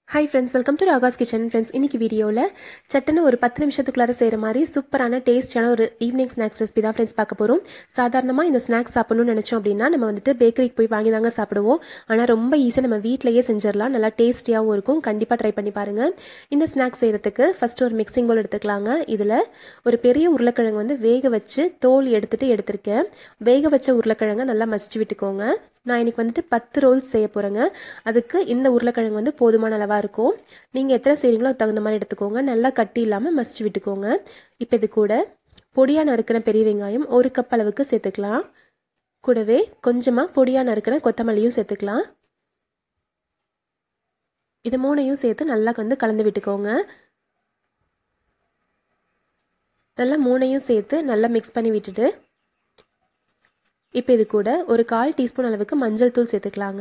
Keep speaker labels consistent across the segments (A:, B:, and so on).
A: hi friends welcome to Raga's kitchen friends இன்னைக்கு வீடியோவில் சட்டுன்னு ஒரு பத்து நிமிஷத்துக்குள்ளார செய்கிற மாதிரி சூப்பரான டேஸ்டான ஒரு ஈவினிங் ஸ்நாக்ஸ் ரெசிபி தான் ஃப்ரெண்ட்ஸ் பார்க்க போகிறோம் சாதாரணமாக இந்த ஸ்நாக்ஸ் சாப்பிடணும்னு நினச்சோம் அப்படின்னா நம்ம வந்துட்டு பேக்கரிக்கு போய் வாங்கி தாங்க சாப்பிடுவோம் ஆனால் ரொம்ப ஈஸியாக நம்ம வீட்டிலேயே செஞ்சிடலாம் நல்லா டேஸ்டியாகவும் இருக்கும் கண்டிப்பாக ட்ரை பண்ணி பாருங்கள் இந்த ஸ்நாக்ஸ் செய்கிறதுக்கு ஃபஸ்ட்டு ஒரு மிக்சிங் போல் எடுத்துக்கலாங்க இதில் ஒரு பெரிய உருளைக்கிழங்கு வந்து வேக வச்சு தோல் எடுத்துகிட்டு எடுத்திருக்கேன் வேக வச்ச உருளைக்கிழங்கை நல்லா மசிச்சு விட்டுக்கோங்க நான் இன்னைக்கு வந்துட்டு பத்து ரோல்ஸ் செய்ய போகிறேங்க அதுக்கு இந்த உருளைக்கிழங்கு வந்து போதுமான அளவாக இருக்கும் நீங்கள் எத்தனை செய்கிறீங்களோ அதுக்கு தகுந்த மாதிரி எடுத்துக்கோங்க நல்லா கட்டி இல்லாமல் மசிச்சு விட்டுக்கோங்க இப்போ இது கூட பொடியாக நறுக்கின பெரிய வெங்காயம் ஒரு கப் அளவுக்கு சேர்த்துக்கலாம் கூடவே கொஞ்சமாக பொடியாக நறுக்கின கொத்தமல்லியும் சேர்த்துக்கலாம் இது மூணையும் சேர்த்து நல்லா வந்து கலந்து விட்டுக்கோங்க நல்லா மூணையும் சேர்த்து நல்லா மிக்ஸ் பண்ணி விட்டுட்டு இப்போ இது கூட ஒரு கால் டீஸ்பூன் அளவுக்கு மஞ்சள் தூள் சேர்த்துக்கலாங்க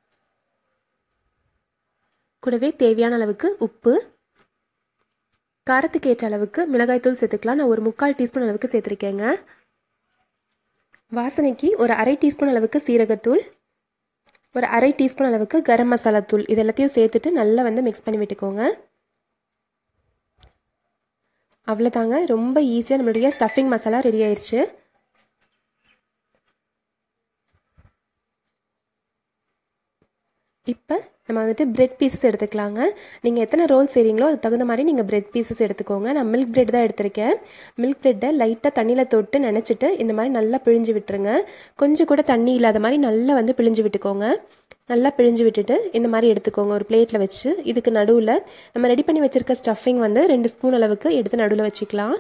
A: கூடவே தேவையான அளவுக்கு உப்பு காரத்துக்கு ஏற்ற அளவுக்கு மிளகாய்த்தூள் சேர்த்துக்கலாம் நான் ஒரு முக்கால் டீஸ்பூன் அளவுக்கு சேர்த்துருக்கேங்க வாசனைக்கு ஒரு அரை டீஸ்பூன் அளவுக்கு சீரகத்தூள் ஒரு அரை டீஸ்பூன் அளவுக்கு கரம் மசாலா தூள் இது எல்லாத்தையும் சேர்த்துட்டு நல்லா வந்து மிக்ஸ் பண்ணி விட்டுக்கோங்க அவ்வளோதாங்க ரொம்ப ஈஸியாக நம்மளுடைய ஸ்டஃபிங் மசாலா ரெடி ஆயிடுச்சு இப்போ நம்ம வந்துட்டு பிரெட் பீசஸ் எடுத்துக்கலாங்க நீங்கள் எத்தனை ரோல் செய்கிறீங்களோ அதுக்கு தகுந்த மாதிரி நீங்கள் பிரெட் பீசஸ் எடுத்துக்கோங்க நான் மில்க் பிரெட் தான் எடுத்திருக்கேன் மில்க் பிரெட்டை லைட்டாக தண்ணியில் தொட்டு நினச்சிட்டு இந்த மாதிரி நல்லா பிழிஞ்சு விட்டுருங்க கொஞ்சம் கூட தண்ணி இல்லாத மாதிரி நல்லா வந்து பிழிஞ்சு விட்டுக்கோங்க நல்லா பிழிஞ்சு விட்டுட்டு இந்த மாதிரி எடுத்துக்கோங்க ஒரு பிளேட்டில் வச்சு இதுக்கு நடுவில் நம்ம ரெடி பண்ணி வச்சுருக்க ஸ்டஃபிங் வந்து ரெண்டு ஸ்பூன் அளவுக்கு எடுத்து நடுவில் வச்சுக்கலாம்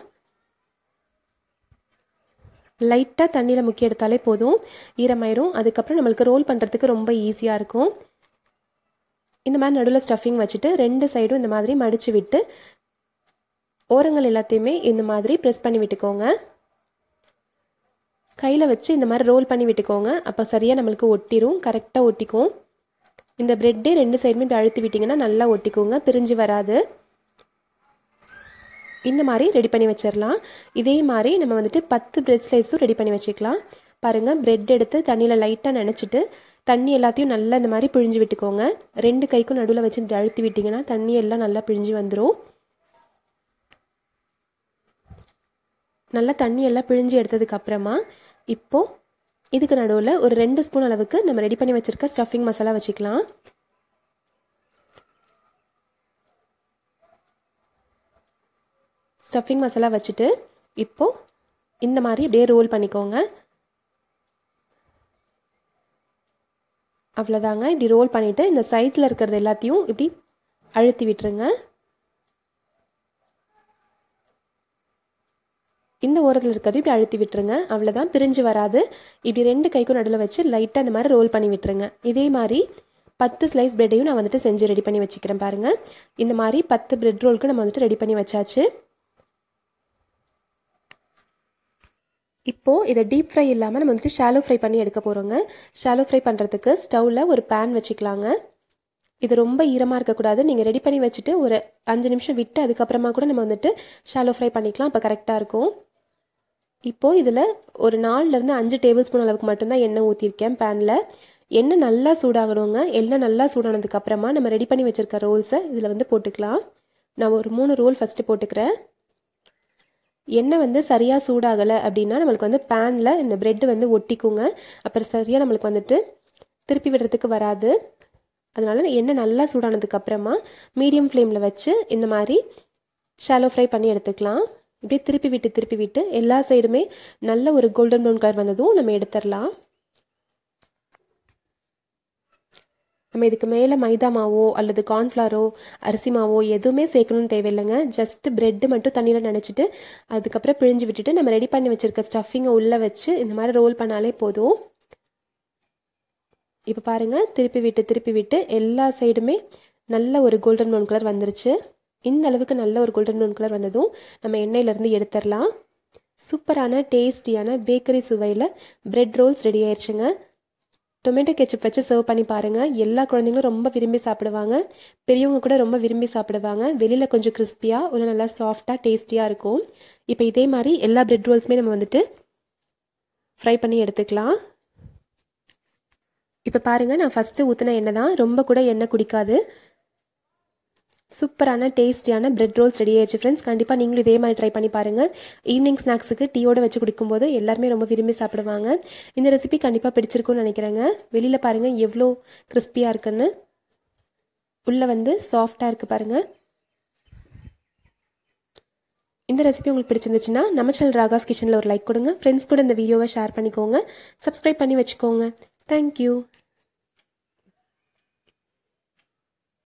A: லைட்டாக தண்ணியில் முக்கி எடுத்தாலே போதும் ஈரமாயிரும் அதுக்கப்புறம் நம்மளுக்கு ரோல் பண்ணுறதுக்கு ரொம்ப ஈஸியாக இருக்கும் இந்த மாதிரி நடுவில் ஸ்டஃபிங் வச்சுட்டு ரெண்டு சைடும் இந்த மாதிரி மடித்து விட்டு ஓரங்கள் எல்லாத்தையுமே இந்த மாதிரி ப்ரெஸ் பண்ணி விட்டுக்கோங்க கையில் வச்சு இந்த மாதிரி ரோல் பண்ணி விட்டுக்கோங்க அப்போ சரியாக நம்மளுக்கு ஒட்டிரும் கரெக்டாக ஒட்டிக்கும் இந்த ப்ரெட்டே ரெண்டு சைடுமே இப்படி அழுத்தி விட்டிங்கன்னா நல்லா ஒட்டிக்கோங்க பிரிஞ்சு வராது இந்த மாதிரி ரெடி பண்ணி வச்சிடலாம் இதே மாதிரி நம்ம வந்துட்டு பத்து பிரெட் ஸ்லைஸும் ரெடி பண்ணி வச்சுக்கலாம் பாருங்கள் ப்ரெட் எடுத்து தண்ணியில் லைட்டாக நினச்சிட்டு தண்ணி எல்லாத்தையும் நல்லா இந்த மாதிரி பிழிஞ்சு விட்டுக்கோங்க ரெண்டு கைக்கும் நடுவில் வச்சு இப்படி அழுத்தி விட்டிங்கன்னா தண்ணி எல்லாம் நல்லா பிழிஞ்சு வந்துடும் நல்லா தண்ணி எல்லாம் பிழிஞ்சு எடுத்ததுக்கு அப்புறமா இப்போது இதுக்கு நடுவில் ஒரு ரெண்டு ஸ்பூன் அளவுக்கு நம்ம ரெடி பண்ணி வச்சுருக்க ஸ்டஃபிங் மசாலா வச்சுக்கலாம் ஸ்டஃபிங் மசாலா வச்சுட்டு இப்போது இந்த மாதிரி அப்படியே ரோல் பண்ணிக்கோங்க அவ்வளோதாங்க இப்படி ரோல் பண்ணிவிட்டு இந்த சைட்ஸில் இருக்கிறது எல்லாத்தையும் இப்படி அழுத்தி விட்டுருங்க இந்த ஓரத்தில் இருக்கிறது இப்படி அழுத்தி விட்டுருங்க அவ்வளோதான் பிரிஞ்சு வராது இப்படி ரெண்டு கைக்கும் நடுவில் வச்சு லைட்டாக இந்த மாதிரி ரோல் பண்ணி விட்டுருங்க இதே மாதிரி பத்து ஸ்லைஸ் ப்ரெட்டையும் நான் வந்துட்டு செஞ்சு ரெடி பண்ணி வச்சுக்கிறேன் பாருங்கள் இந்த மாதிரி பத்து ப்ரெட் ரோலுக்கு நம்ம வந்துட்டு ரெடி பண்ணி வச்சாச்சு இப்போது இதை டீப் ஃப்ரை இல்லாமல் நம்ம வந்துட்டு ஷாலோ ஃப்ரை பண்ணி எடுக்க போகிறோங்க ஷாலோ ஃப்ரை பண்ணுறதுக்கு ஸ்டவ்வில் ஒரு பேன் வச்சுக்கலாங்க இது ரொம்ப ஈரமாக இருக்கக்கூடாது நீங்கள் ரெடி பண்ணி வச்சுட்டு ஒரு அஞ்சு நிமிஷம் விட்டு அதுக்கப்புறமா கூட நம்ம வந்துட்டு ஷாலோ ஃப்ரை பண்ணிக்கலாம் அப்போ கரெக்டாக இருக்கும் இப்போது இதில் ஒரு நாலுலேருந்து அஞ்சு டேபிள் ஸ்பூன் அளவுக்கு மட்டும்தான் எண்ணெய் ஊற்றிருக்கேன் பேனில் எண்ணெய் நல்லா சூடாகணுங்க எண்ணெய் நல்லா சூடானதுக்கப்புறமா நம்ம ரெடி பண்ணி வச்சுருக்க ரோல்ஸை இதில் வந்து போட்டுக்கலாம் நான் ஒரு மூணு ரோல் ஃபஸ்ட்டு போட்டுக்கிறேன் எண்ணெய் வந்து சரியாக சூடாகலை அப்படின்னா நம்மளுக்கு வந்து பேனில் இந்த ப்ரெட்டு வந்து ஒட்டிக்குங்க அப்புறம் சரியாக நம்மளுக்கு வந்துட்டு திருப்பி விடுறதுக்கு வராது அதனால் எண்ணெய் நல்லா சூடானதுக்கு அப்புறமா மீடியம் ஃப்ளேமில் வச்சு இந்த மாதிரி ஷாலோ ஃப்ரை பண்ணி எடுத்துக்கலாம் இப்படியே திருப்பி விட்டு திருப்பி விட்டு எல்லா சைடுமே நல்ல ஒரு கோல்டன் ப்ரௌன் கலர் வந்ததும் நம்ம எடுத்துடலாம் நம்ம இதுக்கு மேலே மைதா மாவோ அல்லது கார்ன்ஃப்ளாரோ அரிசி மாவோ எதுவுமே சேர்க்கணும்னு தேவையில்லைங்க ஜஸ்ட் ப்ரெட்டு மட்டும் தண்ணியில் நினச்சிட்டு அதுக்கப்புறம் பிழிஞ்சு விட்டுட்டு நம்ம ரெடி பண்ணி வச்சுருக்க ஸ்டஃபிங்கை உள்ளே வச்சு இந்த மாதிரி ரோல் பண்ணாலே போதும் இப்போ பாருங்கள் திருப்பி விட்டு திருப்பி விட்டு எல்லா சைடுமே நல்ல ஒரு கோல்டன் ப்ரௌன் கலர் வந்துருச்சு இந்த அளவுக்கு நல்ல ஒரு கோல்டன் ப்ரௌன் கலர் வந்ததும் நம்ம எண்ணெயிலேருந்து எடுத்துடலாம் சூப்பரான டேஸ்டியான பேக்கரி சுவையில் ப்ரெட் ரோல்ஸ் ரெடி ஆயிடுச்சுங்க டொமேட்டோ கெச்சப் வச்சு சர்வ் பண்ணி பாருங்கள் எல்லா குழந்தைங்களும் ரொம்ப விரும்பி சாப்பிடுவாங்க பெரியவங்க கூட ரொம்ப விரும்பி சாப்பிடுவாங்க வெளியில் கொஞ்சம் கிறிஸ்பியாக உள்ள நல்லா சாஃப்டாக டேஸ்டியாக இருக்கும் இப்போ இதே மாதிரி எல்லா ப்ரெட் ரோல்ஸுமே நம்ம வந்துட்டு ஃப்ரை பண்ணி எடுத்துக்கலாம் இப்போ பாருங்கள் நான் ஃபஸ்ட்டு ஊற்றின எண்ணெய் தான் ரொம்ப கூட எண்ணெய் குடிக்காது சூப்பரான டேஸ்டியான பிரெட் ரோல்ஸ் ரெடி ஆயிடுச்சு ஃப்ரெண்ட்ஸ் கண்டிப்பாக நீங்களும் இதே மாதிரி ட்ரை பண்ணி பாருங்கள் ஈவினிங் ஸ்நாக்ஸுக்கு டீயோட வச்சு குடிக்கும்போது எல்லாருமே ரொம்ப விரும்பி சாப்பிடுவாங்க இந்த ரெசிபி கண்டிப்பாக பிடிச்சிருக்கும்னு நினைக்கிறேங்க வெளியில் பாருங்கள் எவ்வளோ கிறிஸ்பியாக இருக்குன்னு உள்ளே வந்து சாஃப்டாக இருக்குது பாருங்கள் இந்த ரெசிபி உங்களுக்கு பிடிச்சிருந்துச்சுன்னா நம்ம சேனல் ராகாஸ் கிச்சனில் ஒரு லைக் கொடுங்க ஃப்ரெண்ட்ஸ் கூட இந்த வீடியோவை ஷேர் பண்ணிக்கோங்க சப்ஸ்கிரைப் பண்ணி வச்சுக்கோங்க தேங்க்யூ